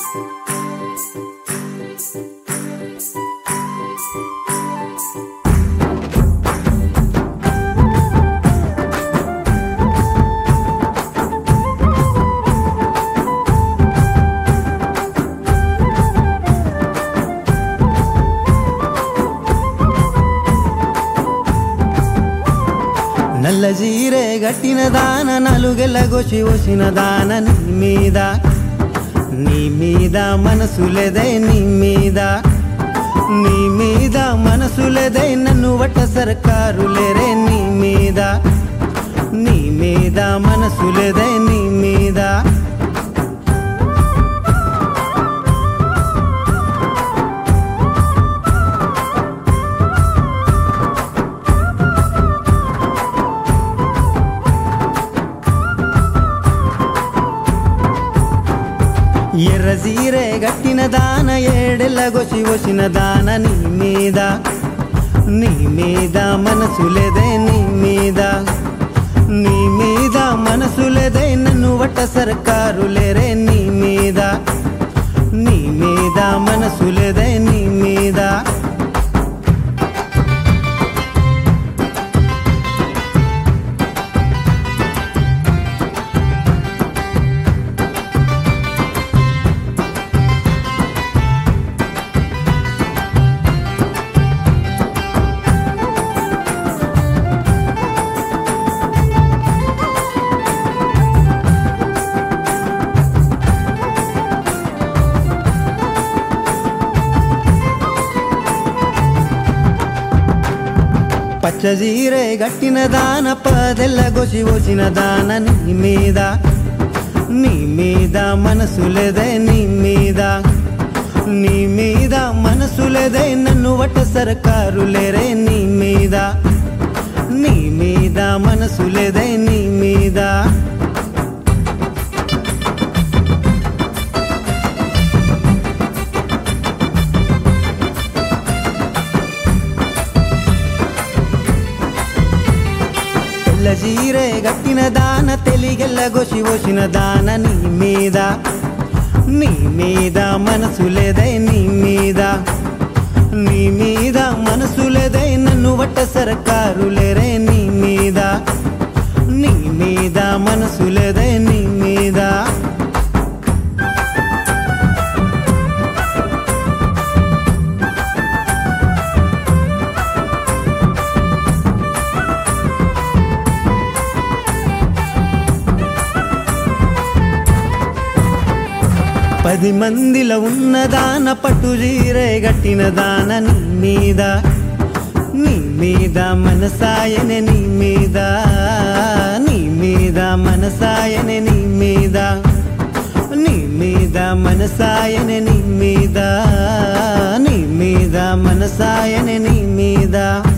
నల్ల జీరే గట్టిన దాన నలుగెల్లగొచ్చి వచ్చిన దాన నీ మీద నీ మీద మనసులేదే నీ మీద నీ మీద మనసులేదే నన్ను వట్ట సర్కారు లేరే నీ మీద నీ మీద మనసులేదే నీ మీద ఎర్ర జీరే గట్టిన దాన ఏడెల్లగొచ్చి వచ్చిన దాన నీ మీద నీ మీద మనసులేదే నీ మీద నీ మీద మనసులేదే నన్ను వట్ట సర్కారు లేరే నీ మీద నీ మీద మనసులేదే నీ మీద పచ్చజీరే గట్టిన దాన పదెల్ల గొసి వచ్చిన దాన నీ మీద నీ మీద మనసులేదే నీ మీద నీ మీద మనసులేదే నన్ను వట్ట సర్కారు లేరే నీ మీద నీ మీద మనసులేదే నీ మీద తెల్ల జీరే గట్టిన దాన తెలిగెల్ల గొసి వచ్చిన దాన నీ మీద నీ మీద మనసులేదే నీ మీద నీ మీద మనసులేదే నన్ను వట్ట సర్కారు లేరే నీ మీద నీ మీద మనసులేదే నీ మీద పది మందిలో ఉన్న దాన పట్టు జీరే గట్టిన దాన నీ మీద నీ మీద మనసాయనే నీ మీద నీ మీద మనసాయనే నీ మీద నీ మీద మనసాయనే నీ మీద నీ మీద మనసాయనే నీ మీద